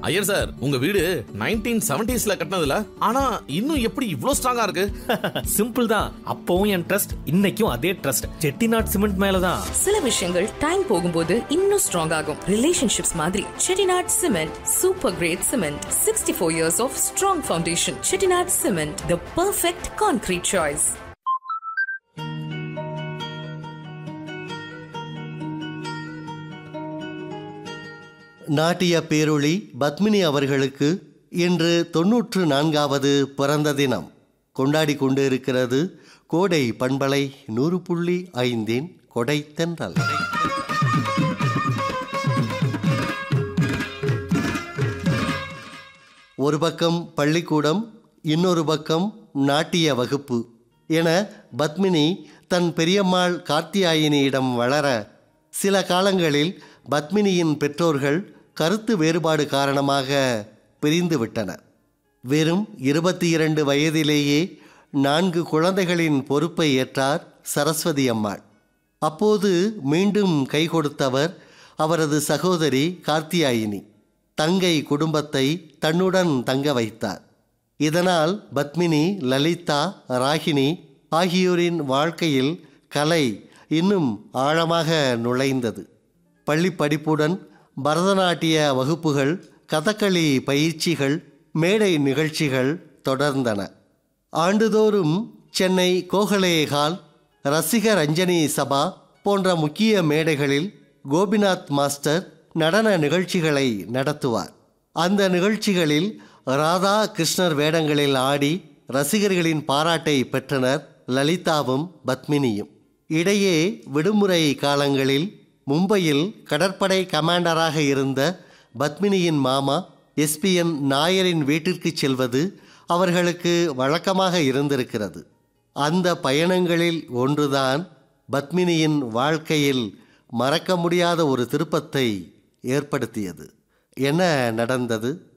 Iyer sir உங்க வீடு nineteen செவன்டிஸ்ல கட்டினதுல ஆனா இன்னும் எப்படி இவ்ளோ ஸ்ட்ராங்கா இருக்கு சிம்பிள் தான் அப்பவும் என் ட்ரஸ்ட் இன்னைக்கும் அதே ட்ரஸ்ட் செட்டிநாட் சிமெண்ட் மேலதான் சில விஷயங்கள் டைம் போகும்போது இன்னும் ஸ்ட்ராங் ஆகும் ரிலேஷன்ஷிப்ஸ் மாதிரி Chettinad cement super great cement sixty four years of strong foundation Chettinad cement the perfect concrete choice நாட்டிய பேரொளி பத்மினி அவர்களுக்கு இன்று தொன்னூற்று நான்காவது பிறந்த தினம் கொண்டாடி கொண்டு இருக்கிறது கோடை பண்பலை நூறு புள்ளி ஐந்தின் கொடை தென்றல் ஒரு பக்கம் பள்ளிக்கூடம் இன்னொரு பக்கம் நாட்டிய வகுப்பு என பத்மினி தன் பெரியம்மாள் கார்த்தியாயினியிடம் வளர சில காலங்களில் பத்மினியின் பெற்றோர்கள் கருத்து வேறுபாடு காரணமாக பிரிந்து விட்டன வெறும் இருபத்தி இரண்டு வயதிலேயே நான்கு குழந்தைகளின் பொறுப்பை ஏற்றார் சரஸ்வதி அம்மாள் அப்போது மீண்டும் கை கொடுத்தவர் அவரது சகோதரி கார்த்தியாயினி தங்கை குடும்பத்தை தன்னுடன் தங்க வைத்தார் இதனால் பத்மினி லலிதா ராகினி ஆகியோரின் வாழ்க்கையில் கலை இன்னும் ஆழமாக நுழைந்தது பள்ளி படிப்புடன் பரதநாட்டிய வகுப்புகள் கதகளி பயிற்சிகள் மேடை நிகழ்ச்சிகள் தொடர்ந்தன ஆண்டுதோறும் சென்னை கோகலே ஹால் ரசிக ரஞ்சனி சபா போன்ற முக்கிய மேடைகளில் கோபிநாத் மாஸ்டர் நடன நிகழ்ச்சிகளை நடத்துவார் அந்த நிகழ்ச்சிகளில் ராதா கிருஷ்ணர் வேடங்களில் ஆடி ரசிகர்களின் பாராட்டை பெற்றனர் லலிதாவும் பத்மினியும் இடையே விடுமுறை காலங்களில் மும்பையில் கடற்படை கமாண்டராக இருந்த பத்மினியின் மாமா எஸ்பிஎன் நாயரின் வீட்டிற்கு செல்வது அவர்களுக்கு வழக்கமாக இருந்திருக்கிறது அந்த பயணங்களில் ஒன்றுதான் பத்மினியின் வாழ்க்கையில் மறக்க முடியாத ஒரு திருப்பத்தை ஏற்படுத்தியது என்ன நடந்தது